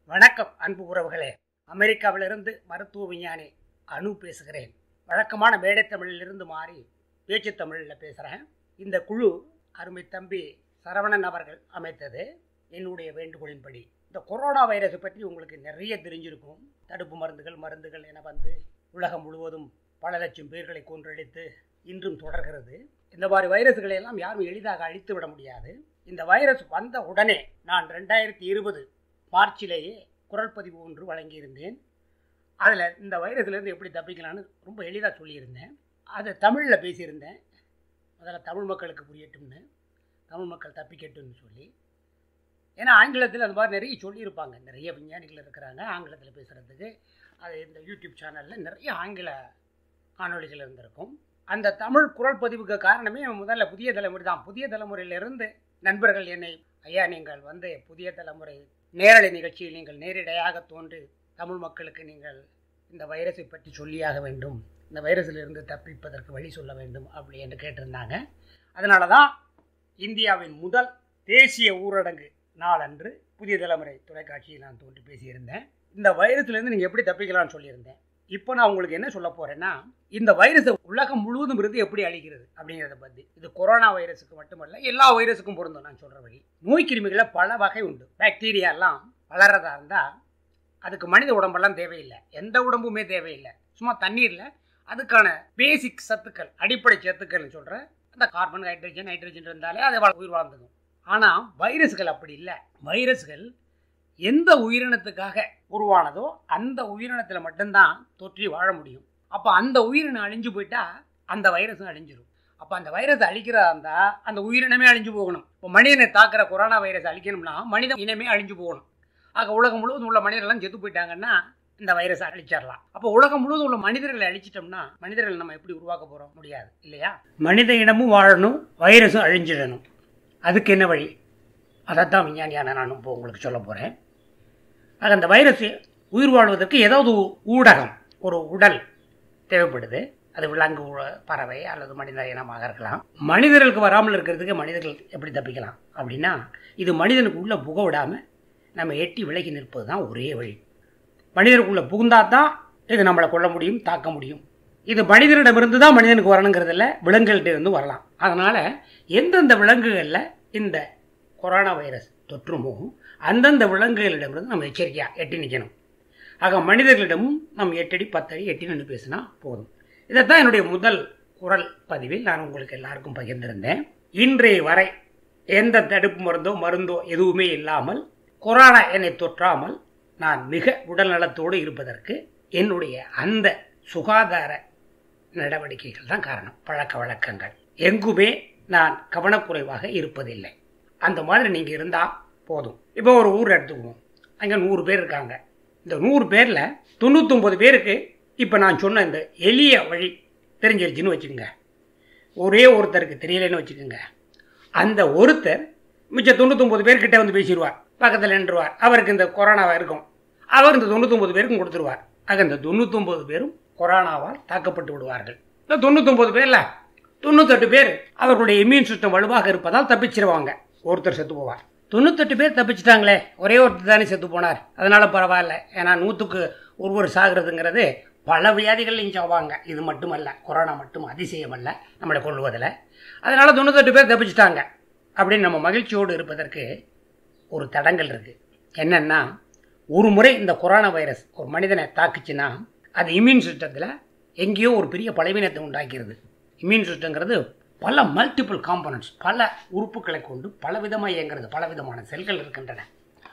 வணக்கம் அன்பு உறவுகளே அமெரிக்காவிலிருந்து மருத்துவ விஞ்ஞானி அனு பேசுகிறேன் வழக்கமான மேடை தமிழிலிருந்து மாறி பேச்சு தமிழில் பேசுகிறேன் இந்த குழு அருமை தம்பி சரவணன் அவர்கள் அமைத்தது என்னுடைய வேண்டுகோளின்படி இந்த கொரோனா வைரஸை பற்றி உங்களுக்கு நிறைய தெரிஞ்சிருக்கும் தடுப்பு மருந்துகள் மருந்துகள் என வந்து உலகம் முழுவதும் பல லட்சம் பேர்களை கொன்றழித்து இன்றும் தொடர்கிறது இந்த மாதிரி வைரஸ்களை எல்லாம் யாரும் எளிதாக அழித்து விட முடியாது இந்த வைரஸ் வந்த உடனே நான் ரெண்டாயிரத்தி இருபது மார்ச்சிலேயே குரல் பதிவு ஒன்று வழங்கியிருந்தேன் அதில் இந்த வைரஸ்லேருந்து எப்படி தப்பிக்கலான்னு ரொம்ப எளிதாக சொல்லியிருந்தேன் அதை தமிழில் பேசியிருந்தேன் முதல்ல தமிழ் மக்களுக்கு புரியட்டும்னு தமிழ் மக்கள் தப்பிக்கட்டும்னு சொல்லி ஏன்னா ஆங்கிலத்தில் அந்த மாதிரி நிறைய சொல்லியிருப்பாங்க நிறைய விஞ்ஞானிகள் இருக்கிறாங்க ஆங்கிலத்தில் பேசுகிறதுக்கு அது இந்த யூடியூப் சேனலில் நிறைய ஆங்கில காணொளிகள் இருந்திருக்கும் அந்த தமிழ் குரல் பதிவுக்கு காரணமே முதல்ல புதிய தலைமுறை தான் புதிய தலைமுறையிலிருந்து நண்பர்கள் என்னை ஐயா நீங்கள் வந்து புதிய தலைமுறை நேரலை நிகழ்ச்சியில் நீங்கள் நேரிடையாக தோன்றி தமிழ் மக்களுக்கு நீங்கள் இந்த வைரஸை பற்றி சொல்லியாக வேண்டும் இந்த வைரஸிலிருந்து தப்பிப்பதற்கு வழி சொல்ல வேண்டும் அப்படி என்று கேட்டிருந்தாங்க அதனால தான் இந்தியாவின் முதல் தேசிய ஊரடங்கு நாளன்று புதிய தலைமுறை தொலைக்காட்சியில் நான் தோன்றி பேசியிருந்தேன் இந்த வைரஸ்லேருந்து நீங்கள் எப்படி தப்பிக்கலாம்னு சொல்லியிருந்தேன் இப்போ நான் உங்களுக்கு என்ன சொல்ல போகிறேன்னா இந்த வைரஸ் உலகம் முழுவதும் இருந்து எப்படி அழிக்கிறது அப்படிங்கிறத பற்றி இது கொரோனா வைரஸுக்கு மட்டுமல்ல எல்லா வைரஸுக்கும் பொருந்தும் நான் சொல்கிற வழி நோய் கிருமிகளில் பல வகை உண்டு பாக்டீரியாலாம் வளர்றதா இருந்தால் அதுக்கு மனித உடம்பெல்லாம் தேவையில்லை எந்த உடம்புமே தேவையில்லை சும்மா தண்ணீரில் அதுக்கான பேசிக் சத்துக்கள் அடிப்படை சத்துக்கள்னு சொல்கிற அந்த கார்பன் ஹைட்ரஜன் நைட்ரஜன் இருந்தாலே அது வா- உயிர் வாழ்ந்துடும் ஆனால் வைரஸ்கள் அப்படி இல்லை வைரஸ்கள் எந்த உயிரினத்துக்காக உருவானதோ அந்த உயிரினத்தில் மட்டும்தான் தொற்றி வாழ முடியும் அப்போ அந்த உயிரினம் அழிஞ்சு போயிட்டா அந்த வைரஸும் அழிஞ்சிரும் அப்போ அந்த வைரஸ் அழிக்கிறதா இருந்தால் அந்த உயிரினமே அழிஞ்சு போகணும் இப்போ மனிதனை தாக்குற கொரோனா வைரஸ் அழிக்கணும்னா மனித இனமே அழிஞ்சு போகணும் ஆக உலகம் முழுவதும் உள்ள மனிதர்கள்லாம் செத்து போயிட்டாங்கன்னா இந்த வைரஸை அழிச்சிடலாம் அப்போ உலகம் முழுவதும் உள்ள மனிதர்களை அழிச்சிட்டோம்னா மனிதர்கள் நம்ம எப்படி உருவாக்க போகிறோம் முடியாது இல்லையா மனித இனமும் வாழணும் வைரஸும் அழிஞ்சிடணும் அதுக்கு என்ன வழி அதைத்தான் விஞ்ஞானியான நான் இப்போ உங்களுக்கு சொல்ல போகிறேன் ஆக அந்த வைரஸ் உயிர் வாழ்வதற்கு ஏதாவது ஒரு ஊடகம் ஒரு உடல் தேவைப்படுது அது விலங்கு உ- பறவை அல்லது மனித இனமாக இருக்கலாம் மனிதர்களுக்கு வராமல் இருக்கிறதுக்கு மனிதர்கள் எப்படி தப்பிக்கலாம் அப்படின்னா இது மனிதனுக்கு உள்ள புக விடாமல் நம்ம எட்டி விலகி நிற்பது தான் ஒரே வழி மனிதனுக்குள்ள புகுந்தா தான் இது நம்மளை கொல்ல முடியும் தாக்க முடியும் இது மனிதனிடமிருந்து தான் மனிதனுக்கு வரணுங்கிறதில்ல விலங்குகள்கிட்ட இருந்து வரலாம் அதனால் எந்தெந்த விலங்குகளில் இந்த கொரோனா வைரஸ் தொற்றுமோ அந்தந்த விலங்குகளிடமிருந்து நம்ம எச்சரிக்கையாக எட்டி நிற்கணும் ஆக மனிதர்களிடமும் நம்ம எட்டடி பத்தடி எட்டி நின்று பேசினா போதும் இதைத்தான் என்னுடைய முதல் குரல் பதிவில் நான் உங்களுக்கு எல்லாருக்கும் பகிர்ந்திருந்தேன் இன்றைய வரை எந்த தடுப்பு மருந்தோ மருந்தோ எதுவுமே இல்லாமல் கொரோனா என்னை தொற்றாமல் நான் மிக உடல் நலத்தோடு இருப்பதற்கு என்னுடைய அந்த சுகாதார நடவடிக்கைகள் தான் காரணம் பழக்க வழக்கங்கள் எங்குமே நான் கவனக்குறைவாக இருப்பதில்லை அந்த மாதிரி நீங்கள் இருந்தால் போதும் இப்போ ஒரு ஊர் எடுத்துக்குவோம் அங்கே நூறு பேர் இருக்காங்க இந்த நூறு பேரில் தொண்ணூத்தொம்பது பேருக்கு இப்போ நான் சொன்ன இந்த எளிய வழி தெரிஞ்சிருச்சுன்னு வச்சுக்கோங்க ஒரே ஒருத்தருக்கு தெரியலைன்னு வச்சுக்கோங்க அந்த ஒருத்தர் மிச்சம் தொண்ணூத்தொம்பது பேர்கிட்ட வந்து பேசிடுவார் பக்கத்தில் நின்றுவார் அவருக்கு இந்த கொரோனாவாக இருக்கும் அவர் இந்த தொண்ணூத்தொம்பது பேருக்கும் கொடுத்துருவார் ஆக இந்த தொண்ணூத்தொம்பது பேரும் கொரோனாவால் தாக்கப்பட்டு விடுவார்கள் இந்த தொண்ணூத்தொம்பது பேரில் தொண்ணூத்தெட்டு பேர் அவர்களுடைய இம்யூன் சிஸ்டம் வலுவாக இருப்பதால் தப்பிச்சிருவாங்க ஒருத்தர் செத்து போவார் தொண்ணூத்தெட்டு பேர் தப்பிச்சிட்டாங்களே ஒரே ஒருத்தர் தானே செத்து போனார் அதனால பரவாயில்ல ஏன்னா நூற்றுக்கு ஒருவர் சாகிறதுங்கிறது பல வியாதிகள்லையும் சாவாங்க இது மட்டுமல்ல கொரோனா மட்டும் அதிசயம் அல்ல நம்மளை கொள்வதில் அதனால தொண்ணூத்தெட்டு பேர் தப்பிச்சிட்டாங்க அப்படின்னு நம்ம மகிழ்ச்சியோடு இருப்பதற்கு ஒரு தடங்கள் இருக்குது என்னன்னா ஒரு முறை இந்த கொரோனா வைரஸ் ஒரு மனிதனை தாக்குச்சுன்னா அது இம்யூன் சிஸ்டத்தில் எங்கேயோ ஒரு பெரிய பலவீனத்தை உண்டாக்கிறது இம்யூன் சிஸ்டங்கிறது பல மல்டிபிள் காம்பனன்ட்ஸ் பல உறுப்புகளை கொண்டு பலவிதமாக இயங்குறது பலவிதமான செல்கள் இருக்கின்றன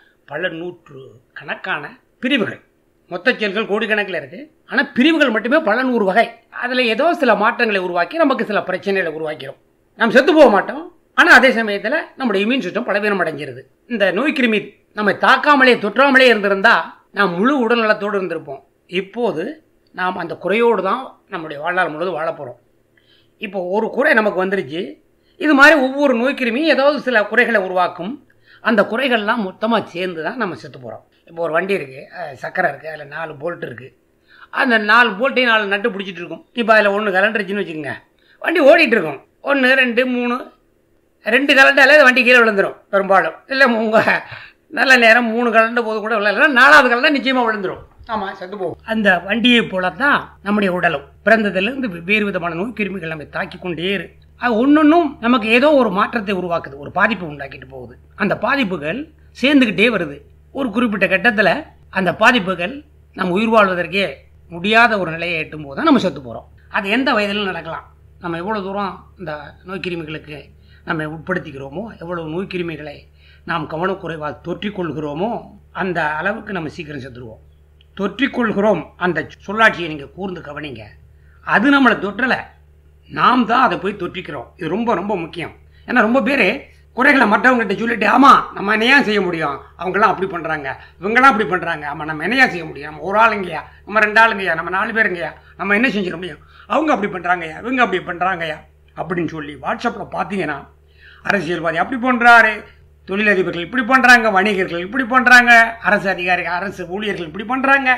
பல நூற்று கணக்கான பிரிவுகள் மொத்த செல்கள் கோடிக்கணக்கில் இருக்குது ஆனால் பிரிவுகள் மட்டுமே பல நூறு வகை அதில் ஏதோ சில மாற்றங்களை உருவாக்கி நமக்கு சில பிரச்சனைகளை உருவாக்கிறோம் நாம் செத்து போக மாட்டோம் ஆனால் அதே சமயத்தில் நம்முடைய இம்யூன் சிஸ்டம் பலவீனம் அடைஞ்சிருது இந்த நோய் கிருமி நம்மை தாக்காமலே தொற்றாமலே இருந்திருந்தா நாம் முழு உடல் நலத்தோடு இருந்திருப்போம் இப்போது நாம் அந்த குறையோடு தான் நம்முடைய வாழ்நாள் முழுவதும் வாழப் போகிறோம் இப்போ ஒரு குறை நமக்கு வந்துருச்சு இது மாதிரி ஒவ்வொரு நோய் கிருமியும் ஏதாவது சில குறைகளை உருவாக்கும் அந்த குறைகள்லாம் மொத்தமாக சேர்ந்து தான் நம்ம செத்து போகிறோம் இப்போ ஒரு வண்டி இருக்குது சக்கரை இருக்குது அதில் நாலு போல்ட் இருக்குது அந்த நாலு போல்ட்டையும் நாலு நட்டு பிடிச்சிட்டு இருக்கும் இப்போ அதில் ஒன்று கலண்டுருச்சுன்னு வச்சுக்கோங்க வண்டி ஓடிட்டு இருக்கும் ஒன்று ரெண்டு மூணு ரெண்டு கலண்டாலே வண்டி கீழே விழுந்துடும் பெரும்பாலும் இல்லை உங்கள் நல்ல நேரம் மூணு கலந்த போது கூட விளையாடல நாலாவது கலந்தா நிச்சயமா விழுந்துரும் ஆமா செத்து போகும் அந்த வண்டியை போலத்தான் நம்முடைய உடலும் பிறந்ததிலிருந்து வெவ்வேறு விதமான நோய் கிருமிகள் நம்மை தாக்கி கொண்டே இரு அது ஒன்னொன்னும் நமக்கு ஏதோ ஒரு மாற்றத்தை உருவாக்குது ஒரு பாதிப்பு உண்டாக்கிட்டு போகுது அந்த பாதிப்புகள் சேர்ந்துக்கிட்டே வருது ஒரு குறிப்பிட்ட கட்டத்தில் அந்த பாதிப்புகள் நம்ம உயிர் வாழ்வதற்கே முடியாத ஒரு நிலையை எட்டும் போது தான் நம்ம செத்து போகிறோம் அது எந்த வயதிலும் நடக்கலாம் நம்ம எவ்வளோ தூரம் இந்த நோய்க்கிருமிகளுக்கு நம்ம உட்படுத்திக்கிறோமோ எவ்வளவு நோய்க்கிருமிகளை நாம் கவனக்குறைவாக தொற்றிக்கொள்கிறோமோ அந்த அளவுக்கு நம்ம சீக்கிரம் செத்துருவோம் தொற்றிக்கொள்கிறோம் அந்த சொல்லாட்சியை நீங்கள் கூர்ந்து கவனிங்க அது நம்மளை தொற்றலை நாம் தான் அதை போய் தொற்றிக்கிறோம் இது ரொம்ப ரொம்ப முக்கியம் ஏன்னா ரொம்ப பேர் குறைகளை மற்றவங்ககிட்ட சொல்லிட்டு ஆமாம் நம்ம என்னையா செய்ய முடியும் அவங்களாம் அப்படி பண்ணுறாங்க இவங்களாம் அப்படி பண்ணுறாங்க ஆமாம் நம்ம என்னையா செய்ய முடியும் நம்ம ஒரு ஆளுங்கய்யா நம்ம ரெண்டு ஆளுங்கய்யா நம்ம நாலு பேருங்கய்யா நம்ம என்ன செஞ்சிட முடியும் அவங்க அப்படி பண்ணுறாங்கய்யா இவங்க அப்படி பண்ணுறாங்கய்யா அப்படின்னு சொல்லி வாட்ஸ்அப்பில் பார்த்தீங்கன்னா அரசியல்வாதி அப்படி பண்ணுறாரு தொழிலதிபர்கள் இப்படி பண்ணுறாங்க வணிகர்கள் இப்படி பண்ணுறாங்க அரசு அதிகாரிகள் அரசு ஊழியர்கள் இப்படி பண்ணுறாங்க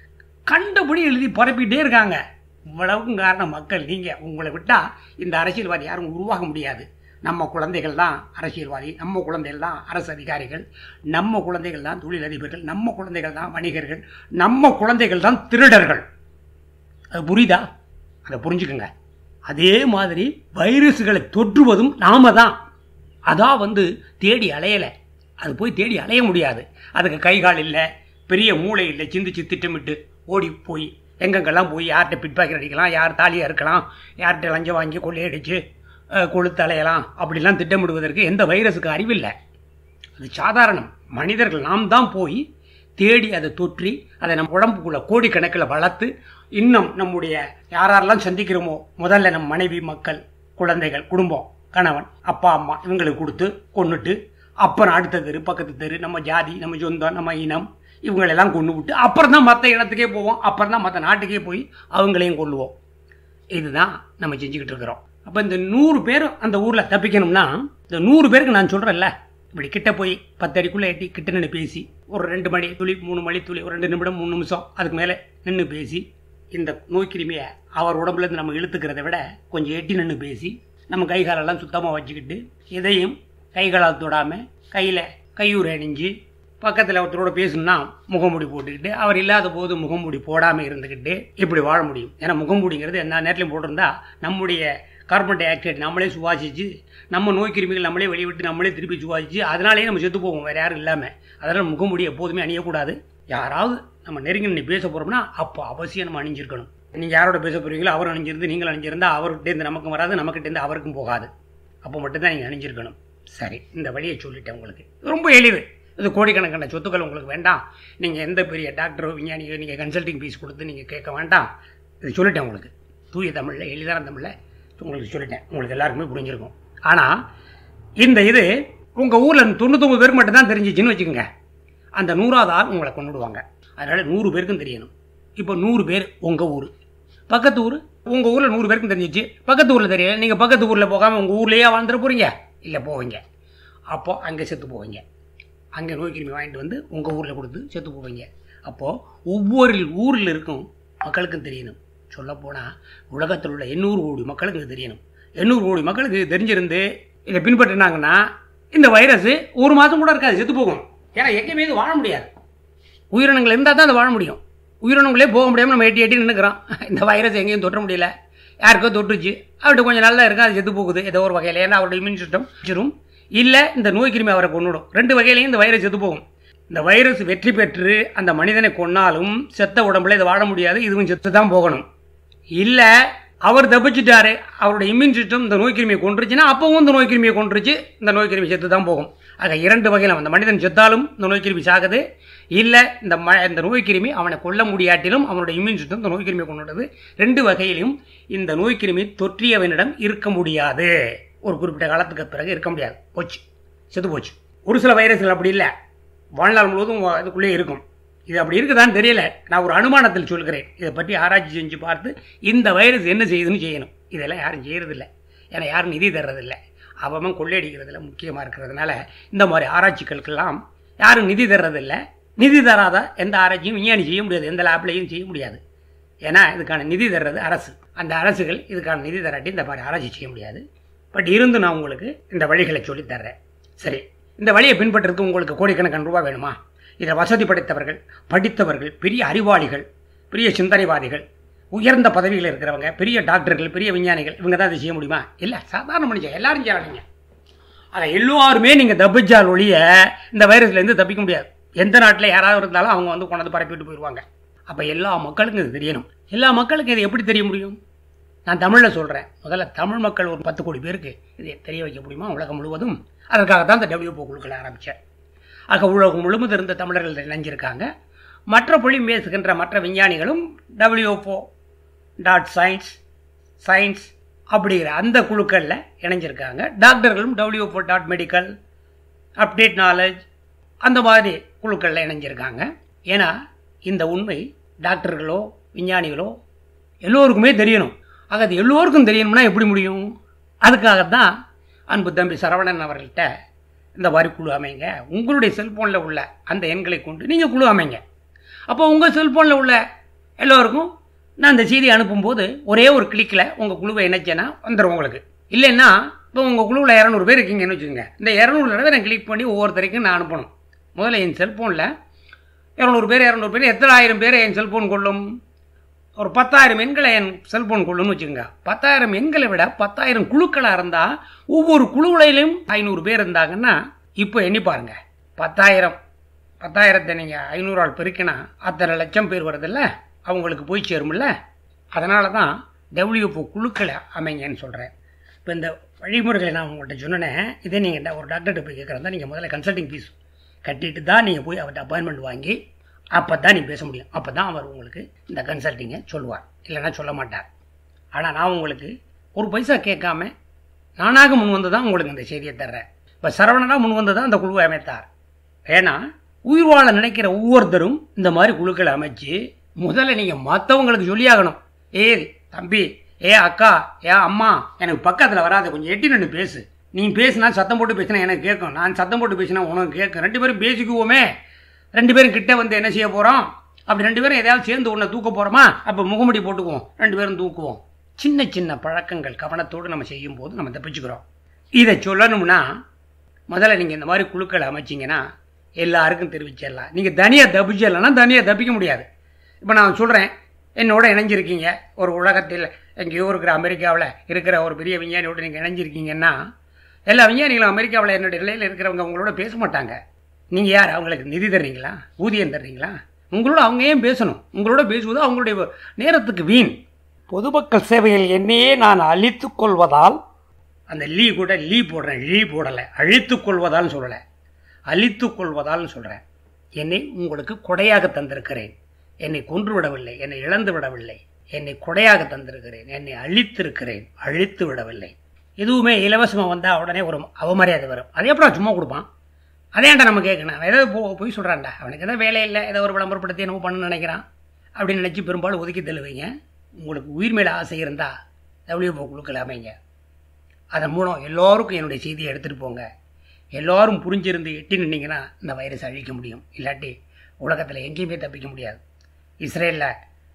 கண்டபடி எழுதி பரப்பிட்டே இருக்காங்க இவ்வளவுக்கும் காரணம் மக்கள் நீங்கள் உங்களை விட்டால் இந்த அரசியல்வாதி யாரும் உருவாக முடியாது நம்ம குழந்தைகள் தான் அரசியல்வாதி நம்ம குழந்தைகள் தான் அரசு அதிகாரிகள் நம்ம குழந்தைகள் தான் தொழிலதிபர்கள் நம்ம குழந்தைகள் தான் வணிகர்கள் நம்ம குழந்தைகள் தான் திருடர்கள் அது புரியுதா அதை புரிஞ்சுக்கோங்க அதே மாதிரி வைரஸுகளை தொற்றுவதும் நாம தான் அதான் வந்து தேடி அலையலை அது போய் தேடி அலைய முடியாது அதுக்கு கை கால் இல்லை பெரிய மூளை இல்லை சிந்திச்சு திட்டமிட்டு ஓடி போய் எங்கெங்கெல்லாம் போய் யார்கிட்ட பிட்பாக்கெட் அடிக்கலாம் யார் தாலியாக இருக்கலாம் யார்கிட்ட லஞ்சம் வாங்கி கொள்ளையடிச்சு அஹ், கொளுத்து அலையலாம் அப்படிலாம் திட்டமிடுவதற்கு எந்த வைரஸுக்கு அறிவில்லை அது சாதாரணம் மனிதர்கள் நாம் தான் போய் தேடி அதை தொற்றி அதை நம்ம உடம்புக்குள்ள கோடிக்கணக்கில் வளர்த்து இன்னும் நம்முடைய யாரெல்லாம் சந்திக்கிறோமோ முதல்ல நம் மனைவி மக்கள் குழந்தைகள் குடும்பம் கணவன் அப்பா அம்மா இவங்களுக்கு கொடுத்து கொன்னுட்டு அப்புறம் அடுத்த தெரு பக்கத்து தெரு நம்ம ஜாதி நம்ம சொந்தம் நம்ம இனம் இவங்களெல்லாம் கொண்டு விட்டு அப்புறம் தான் மற்ற இடத்துக்கே போவோம் அப்புறம் தான் மற்ற நாட்டுக்கே போய் அவங்களையும் கொள்ளுவோம் இதுதான் நம்ம செஞ்சுக்கிட்டு இருக்கிறோம் அப்போ இந்த நூறு பேர் அந்த ஊரில் தப்பிக்கணும்னா இந்த நூறு பேருக்கு நான் சொல்கிறேன்ல இப்படி கிட்ட போய் பத்து அடிக்குள்ளே எட்டி கிட்ட நின்று பேசி ஒரு ரெண்டு மணி துளி மூணு மணி துளி ஒரு ரெண்டு நிமிடம் மூணு நிமிஷம் அதுக்கு மேலே நின்று பேசி இந்த நோய்க்கிருமியை அவர் உடம்புலேருந்து நம்ம இழுத்துக்கிறத விட கொஞ்சம் எட்டி நின்று பேசி நம்ம கை காலெல்லாம் சுத்தமாக வச்சுக்கிட்டு இதையும் கை காலால் தொடாமல் கையில் கையூர் அணிஞ்சு பக்கத்தில் ஒருத்தரோட பேசணும்னா முகமூடி போட்டுக்கிட்டு அவர் இல்லாத போது முகமூடி போடாமல் இருந்துக்கிட்டு இப்படி வாழ முடியும் ஏன்னா முகமூடிங்கிறது எல்லா நேரத்துலையும் போட்டிருந்தா நம்முடைய கார்பன் டை ஆக்சைடு நம்மளே சுவாசிச்சு நம்ம நோய் கிருமிகள் நம்மளே வெளிவிட்டு நம்மளே திருப்பி சுவாசிச்சு அதனாலேயே நம்ம செத்து போவோம் வேறு யாரும் இல்லாமல் அதனால் முகமூடி எப்போதுமே அணியக்கூடாது யாராவது நம்ம நெருங்கி நின்று பேச போகிறோம்னா அப்போ அவசியம் நம்ம அணிஞ்சிருக்கணும் நீங்கள் யாரோட பேச போகிறீங்களோ அவர் அணிஞ்சிருந்து நீங்கள் அணிஞ்சிருந்தா அவர்கிட்டேருந்து நமக்கும் வராது நம்மக்கிட்டேருந்து அவருக்கும் போகாது அப்போ மட்டும்தான் நீங்கள் அணிஞ்சிருக்கணும் சரி இந்த வழியை சொல்லிட்டேன் உங்களுக்கு இது ரொம்ப எளிது இது கோடிக்கணக்கான சொத்துக்கள் உங்களுக்கு வேண்டாம் நீங்கள் எந்த பெரிய டாக்டரோ விஞ்ஞானியோ நீங்கள் கன்சல்டிங் ஃபீஸ் கொடுத்து நீங்கள் கேட்க வேண்டாம் இது சொல்லிட்டேன் உங்களுக்கு தூய தமிழில் எளிதான தமிழில் உங்களுக்கு சொல்லிட்டேன் உங்களுக்கு எல்லாருக்குமே புரிஞ்சிருக்கும் ஆனால் இந்த இது உங்கள் ஊரில் தொண்ணூத்தொம்பது பேருக்கு மட்டும் தான் தெரிஞ்சிச்சுன்னு வச்சுக்கோங்க அந்த நூறாவது ஆள் உங்களை கொண்டுடுவாங்க அதனால் நூறு பேருக்கும் தெரியணும் இப்போ நூறு பேர் உங்கள் ஊர் பக்கத்து ஊர் உங்கள் ஊரில் நூறு பேருக்கும் தெரிஞ்சிச்சு பக்கத்து ஊரில் தெரியல நீங்கள் பக்கத்து ஊரில் போகாமல் உங்கள் ஊர்லேயே வாழ்ந்துட போகிறீங்க இல்லை போவீங்க அப்போ அங்கே செத்து போவீங்க அங்கே நோய் கிருமி வாங்கிட்டு வந்து உங்கள் ஊரில் கொடுத்து செத்து போவீங்க அப்போது ஒவ்வொரு ஊரில் இருக்கும் மக்களுக்கும் தெரியணும் சொல்லப்போனால் உலகத்தில் உள்ள எண்ணூறு கோடி மக்களுக்கு இது தெரியணும் எண்ணூறு கோடி மக்களுக்கு இது தெரிஞ்சிருந்து இதை பின்பற்றினாங்கன்னா இந்த வைரஸ் ஒரு மாதம் கூட இருக்காது செத்து போகும் ஏன்னா எங்கேயுமே இது வாழ முடியாது உயிரினங்கள் இருந்தால் தான் அது வாழ முடியும் உயிரினங்களே போக முடியாமல் நம்ம எட்டி எட்டி நின்றுக்கிறோம் இந்த வைரஸ் எங்கேயும் தொற்ற முடியல யாருக்கோ தொட்டுச்சு அவர்கிட்ட கொஞ்சம் நல்லா இருக்கும் அது செத்து போகுது ஏதோ ஒரு வகையில் ஏன்னா அவரோட இம்யூன் சிஸ்டம் வச்சிரும் இல்லை இந்த நோய் கிருமி அவரை கொண்டுடும் ரெண்டு வகையிலையும் இந்த வைரஸ் செத்து போகும் இந்த வைரஸ் வெற்றி பெற்று அந்த மனிதனை கொன்னாலும் செத்த உடம்புல இது வாழ முடியாது இதுவும் செத்து தான் போகணும் இல்லை அவர் தப்பிச்சிட்டாரு அவரோட இம்யூன் சிஸ்டம் இந்த நோய் கிருமியை கொண்டுருச்சுன்னா அப்பவும் இந்த நோய் கிருமியை கொண்டுருச்சு இந்த நோய் கிருமி செத்து தான் போகும் ஆக இரண்டு வகையில் அந்த மனிதன் செத்தாலும் இந்த நோய் கிருமி சாகுது இல்லை இந்த ம இந்த நோய் கிருமி அவனை கொல்ல முடியாட்டிலும் அவனோட இம்யூன் சிஸ்டம் இந்த நோய் கிருமியை கொண்டுள்ளது ரெண்டு வகையிலும் இந்த நோய் கிருமி தொற்றியவனிடம் இருக்க முடியாது ஒரு குறிப்பிட்ட காலத்துக்கு பிறகு இருக்க முடியாது போச்சு செத்து போச்சு ஒரு சில வைரஸ்கள் அப்படி இல்லை வாழ்நாள் முழுவதும் அதுக்குள்ளே இருக்கும் இது அப்படி இருக்குதான்னு தெரியல நான் ஒரு அனுமானத்தில் சொல்கிறேன் இதை பற்றி ஆராய்ச்சி செஞ்சு பார்த்து இந்த வைரஸ் என்ன செய்யுதுன்னு செய்யணும் இதெல்லாம் யாரும் செய்யறதில்ல ஏன்னா யாரும் நிதி தர்றதில்லை அவன் கொள்ளையடிக்கிறதுல முக்கியமாக இருக்கிறதுனால இந்த மாதிரி ஆராய்ச்சிகளுக்கெல்லாம் யாரும் நிதி தர்றதில்லை நிதி தராத எந்த ஆராய்ச்சியும் விஞ்ஞானி செய்ய முடியாது எந்த லேப்லையும் செய்ய முடியாது ஏன்னா இதுக்கான நிதி தர்றது அரசு அந்த அரசுகள் இதுக்கான நிதி தராட்டி இந்த மாதிரி ஆராய்ச்சி செய்ய முடியாது பட் இருந்து நான் உங்களுக்கு இந்த வழிகளை சொல்லித் தர்றேன் சரி இந்த வழியை பின்பற்றுறதுக்கு உங்களுக்கு கோடிக்கணக்கான ரூபாய் வேணுமா இதில் வசதி படைத்தவர்கள் படித்தவர்கள் பெரிய அறிவாளிகள் பெரிய சிந்தனைவாதிகள் உயர்ந்த பதவியில் இருக்கிறவங்க பெரிய டாக்டர்கள் பெரிய விஞ்ஞானிகள் இவங்க தான் அதை செய்ய முடியுமா இல்லை சாதாரண மனுஷன் எல்லாரும் செய்யறாங்க அதை எல்லாருமே நீங்கள் தப்பிச்சால் ஒழிய இந்த வைரஸ்லேருந்து தப்பிக்க முடியாது எந்த நாட்டில் யாராவது இருந்தாலும் அவங்க வந்து கொண்டாந்து பரப்பிட்டு போயிடுவாங்க அப்போ எல்லா மக்களுக்கும் இது தெரியணும் எல்லா மக்களுக்கும் இது எப்படி தெரிய முடியும் நான் தமிழில் சொல்கிறேன் முதல்ல தமிழ் மக்கள் ஒரு பத்து கோடி பேருக்கு இதை தெரிய வைக்க முடியுமா உலகம் முழுவதும் அதற்காக தான் இந்த டபிள்யூபோ குழுக்களை ஆரம்பித்தேன் ஆக உலகம் முழுவதும் இருந்த தமிழர்கள் இதில் இணைஞ்சிருக்காங்க மற்ற மொழி பேசுகின்ற மற்ற விஞ்ஞானிகளும் டபிள்யூஓ டாட் சயின்ஸ் சயின்ஸ் அப்படிங்கிற அந்த குழுக்களில் இணைஞ்சிருக்காங்க டாக்டர்களும் WO dot medical update knowledge அந்த மாதிரி குழுக்களில் இணைஞ்சிருக்காங்க ஏன்னா இந்த உண்மை டாக்டர்களோ விஞ்ஞானிகளோ எல்லோருக்குமே தெரியணும் ஆக அது எல்லோருக்கும் தெரியணும்னா எப்படி முடியும் அதுக்காகத்தான் அன்பு தம்பி சரவணன் அவர்கள்ட்ட இந்த மாதிரி குழு அமைங்க உங்களுடைய செல்ஃபோனில் உள்ள அந்த எண்களை கொண்டு நீங்கள் குழு அமைங்க அப்போ உங்கள் செல்ஃபோனில் உள்ள எல்லோருக்கும் நான் இந்த செய்தி அனுப்பும்போது ஒரே ஒரு கிளிக்கில் உங்கள் குழுவை இணைச்சேன்னா வந்துடும் உங்களுக்கு இல்லைன்னா இப்போ உங்கள் குழுவில் இரநூறு பேர் இருக்கீங்கன்னு வச்சுக்கோங்க இந்த இரநூறு தடவை நான் கிளிக் பண்ணி ஒவ்வொருத்தரைக்கும் நான் அனுப்பணும் முதல்ல என் செல்ஃபோனில் இரநூறு பேர் இரநூறு பேர் எத்தனை ஆயிரம் பேர் என் செல்ஃபோன் கொள்ளும் ஒரு பத்தாயிரம் எண்களை என் செல்ஃபோன் கொள்ளுன்னு வச்சுக்கோங்க பத்தாயிரம் எண்களை விட பத்தாயிரம் குழுக்களாக இருந்தால் ஒவ்வொரு குழுவிலையும் ஐநூறு பேர் இருந்தாங்கன்னா இப்போ எண்ணி பாருங்க பத்தாயிரம் பத்தாயிரத்தை நீங்கள் ஐநூறால் பெருக்கினா அத்தனை லட்சம் பேர் வருதில்ல அவங்களுக்கு போய் சேரும்ல அதனால தான் டபிள்யூஎஃப்ஓ குழுக்களை அமைங்கன்னு சொல்கிறேன் இப்போ இந்த வழிமுறைகளை நான் உங்கள்கிட்ட சொன்னேன் இதே நீங்கள் ஒரு டாக்டர்கிட்ட போய் கேட்குறதா நீங்கள் முதல்ல கன்சல்டிங் ஃபீஸ் கட்டிட்டு தான் நீங்கள் போய் அவர்கிட்ட அப்பாயின்மெண்ட் வாங்கி அப்போ தான் நீங்கள் பேச முடியும் அப்போ தான் அவர் உங்களுக்கு இந்த கன்சல்ட்டிங்கை சொல்லுவார் இல்லைன்னா சொல்ல மாட்டார் ஆனால் நான் உங்களுக்கு ஒரு பைசா கேட்காம நானாக முன் வந்து தான் உங்களுக்கு இந்த செய்தியை தர்றேன் இப்போ சரவணனாக முன் வந்து தான் அந்த குழுவை அமைத்தார் ஏன்னா உயிர் வாழ நினைக்கிற ஒவ்வொருத்தரும் இந்த மாதிரி குழுக்களை அமைச்சு முதல்ல நீங்கள் மற்றவங்களுக்கு சொல்லியாகணும் ஏய் தம்பி ஏ அக்கா ஏ அம்மா எனக்கு பக்கத்தில் வராத கொஞ்சம் எட்டி நின்று பேசு நீ பேசினா சத்தம் போட்டு பேசினா எனக்கு கேட்கும் நான் சத்தம் போட்டு பேசினா உனக்கு கேட்கும் ரெண்டு பேரும் பேசிக்குவோமே ரெண்டு பேரும் கிட்ட வந்து என்ன செய்ய போகிறோம் அப்படி ரெண்டு பேரும் எதையாவது சேர்ந்து ஒன்றை தூக்க போகிறோமா அப்போ முகமுடி போட்டுக்குவோம் ரெண்டு பேரும் தூக்குவோம் சின்ன சின்ன பழக்கங்கள் கவனத்தோடு நம்ம செய்யும் போது நம்ம தப்பிச்சுக்கிறோம் இதை சொல்லணும்னா முதல்ல நீங்கள் இந்த மாதிரி குழுக்களை அமைச்சிங்கன்னா எல்லாருக்கும் தெரிவிச்சிடலாம் நீங்கள் தனியாக தப்பிச்சிடலன்னா தனியாக தப்பிக்க முடியாது இப்போ நான் சொல்கிறேன் என்னோட இணைஞ்சிருக்கீங்க ஒரு உலகத்தில் எங்கேயோ இருக்கிற அமெரிக்காவில் இருக்கிற ஒரு பெரிய விஞ்ஞானியோடு நீங்கள் இணைஞ்சிருக்கீங்கன்னா எல்லா விஞ்ஞானிகளும் அமெரிக்காவில் என்னுடைய நிலையில் இருக்கிறவங்க உங்களோட பேச மாட்டாங்க நீங்கள் யார் அவங்களுக்கு நிதி தர்றீங்களா ஊதியம் தர்றீங்களா உங்களோட அவங்க ஏன் பேசணும் உங்களோட பேசுவது அவங்களுடைய நேரத்துக்கு வீண் பொதுமக்கள் சேவையில் என்னையே நான் அழித்து கொள்வதால் அந்த லீ கூட லீ போடுறேன் லீ போடலை அழித்து கொள்வதால் சொல்லலை அழித்து கொள்வதால் சொல்கிறேன் என்னை உங்களுக்கு கொடையாக தந்திருக்கிறேன் என்னை கொன்று விடவில்லை என்னை இழந்து விடவில்லை என்னை கொடையாக தந்திருக்கிறேன் என்னை அழித்திருக்கிறேன் அழித்து விடவில்லை எதுவுமே இலவசமாக வந்தால் உடனே ஒரு அவமரியாதை வரும் அதே அப்புறம் சும்மா கொடுப்பான் அதேன்டா நம்ம கேட்கணும் அவன் ஏதோ போ போய் சொல்கிறான்டா அவனுக்கு ஏதோ வேலை இல்லை ஏதோ ஒரு விளம்பரப்படுத்தி என்னமோ பண்ண நினைக்கிறான் அப்படின்னு நினச்சி பெரும்பாலும் ஒதுக்கி தள்ளுவீங்க உங்களுக்கு உயிர் மேலே ஆசை இருந்தால் டபிள்யூபோ குழுக்கள் அமைங்க அதன் மூலம் எல்லோருக்கும் என்னுடைய செய்தியை எடுத்துகிட்டு போங்க எல்லோரும் புரிஞ்சிருந்து எட்டி நின்னீங்கன்னா இந்த வைரஸ் அழிக்க முடியும் இல்லாட்டி உலகத்தில் எங்கேயுமே தப்பிக்க முடியாது இஸ்ரேலில்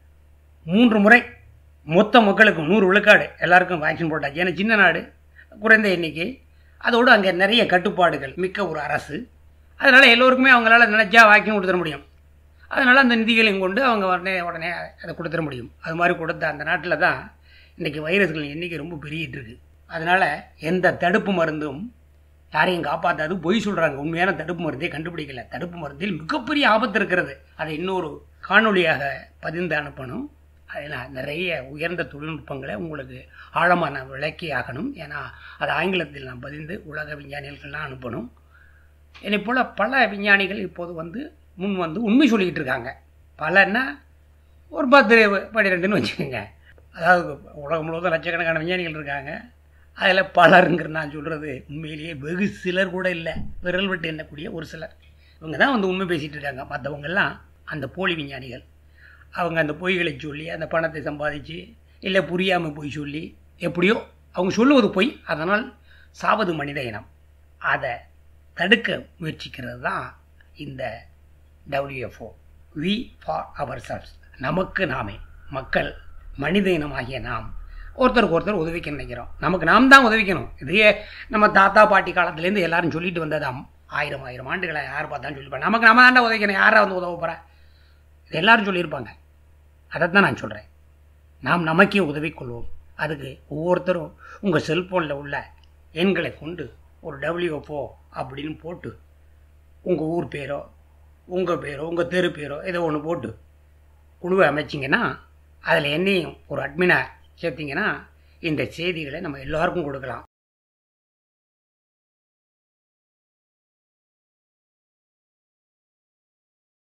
மூன்று முறை மொத்த மக்களுக்கும் நூறு விழுக்காடு எல்லாருக்கும் வேக்சின் போட்டாச்சு ஏன்னா சின்ன நாடு குறைந்த எண்ணிக்கை அதோடு அங்கே நிறைய கட்டுப்பாடுகள் மிக்க ஒரு அரசு அதனால் எல்லோருக்குமே அவங்களால நினச்சா வேக்சின் கொடுத்துட முடியும் அதனால் அந்த நிதிகளையும் கொண்டு அவங்க உடனே உடனே அதை கொடுத்துட முடியும் அது மாதிரி கொடுத்த அந்த நாட்டில் தான் இன்றைக்கி வைரஸ்களின் எண்ணிக்கை ரொம்ப பெருகிட்டு இருக்கு அதனால் எந்த தடுப்பு மருந்தும் யாரையும் காப்பாற்றாது பொய் சொல்கிறாங்க உண்மையான தடுப்பு மருந்தே கண்டுபிடிக்கல தடுப்பு மருந்தில் மிகப்பெரிய ஆபத்து இருக்கிறது அதை இன்னொரு காணொளியாக பதிந்து அனுப்பணும் அதில் நிறைய உயர்ந்த தொழில்நுட்பங்களை உங்களுக்கு ஆழமாக நான் விளக்கி ஆகணும் ஏன்னா அது ஆங்கிலத்தில் நான் பதிந்து உலக விஞ்ஞானிகளுக்கெல்லாம் அனுப்பணும் என்னை போல் பல விஞ்ஞானிகள் இப்போது வந்து முன் வந்து உண்மை சொல்லிக்கிட்டு இருக்காங்க பலன்னா ஒரு பத்து பன்னிரெண்டுன்னு வச்சுக்கோங்க அதாவது உலகம் முழுவதும் லட்சக்கணக்கான விஞ்ஞானிகள் இருக்காங்க அதில் பலருங்கிற நான் சொல்கிறது உண்மையிலேயே வெகு சிலர் கூட இல்லை விரல் விட்டு எண்ணக்கூடிய ஒரு சிலர் இவங்க தான் வந்து உண்மை பேசிகிட்டு இருக்காங்க மற்றவங்கெல்லாம் அந்த போலி விஞ்ஞானிகள் அவங்க அந்த பொய்களை சொல்லி அந்த பணத்தை சம்பாதிச்சு இல்லை புரியாமல் பொய் சொல்லி எப்படியோ அவங்க சொல்லுவது பொய் அதனால் சாவது மனித இனம் அதை தடுக்க முயற்சிக்கிறது தான் இந்த WFO we for our cells நமக்கு நாமே மக்கள் மனித இனமாகிய நாம் ஒருத்தருக்கு ஒருத்தர் உதவிக்க நினைக்கிறோம் நமக்கு நாம் தான் உதவிக்கணும் இதையே நம்ம தாத்தா பாட்டி காலத்துலேருந்து எல்லாரும் சொல்லிட்டு வந்ததாம் ஆயிரம் ஆயிரம் ஆண்டுகளை யார் பார்த்தாலும் சொல்லியிருப்பாங்க நமக்கு நம்ம தாண்டா உதவிக்கணும் யாரா வந்து உதவ போகிறா இது எல்லாரும் சொல்லியிருப்பாங்க அதைத்தான் நான் சொல்கிறேன் நாம் நமக்கே உதவி கொள்வோம் அதுக்கு ஒவ்வொருத்தரும் உங்கள் செல்ஃபோனில் உள்ள எண்களை கொண்டு ஒரு டபிள்யூஎஃப்ஓ அப்படின்னு போட்டு உங்கள் ஊர் பேரோ உங்கள் பேரோ உங்கள் தெரு பேரோ ஏதோ ஒன்று போட்டு குழுவை அமைச்சிங்கன்னா அதில் என்னையும் ஒரு அட்மினை சேர்த்திங்கன்னா இந்த செய்திகளை நம்ம எல்லாருக்கும் கொடுக்கலாம்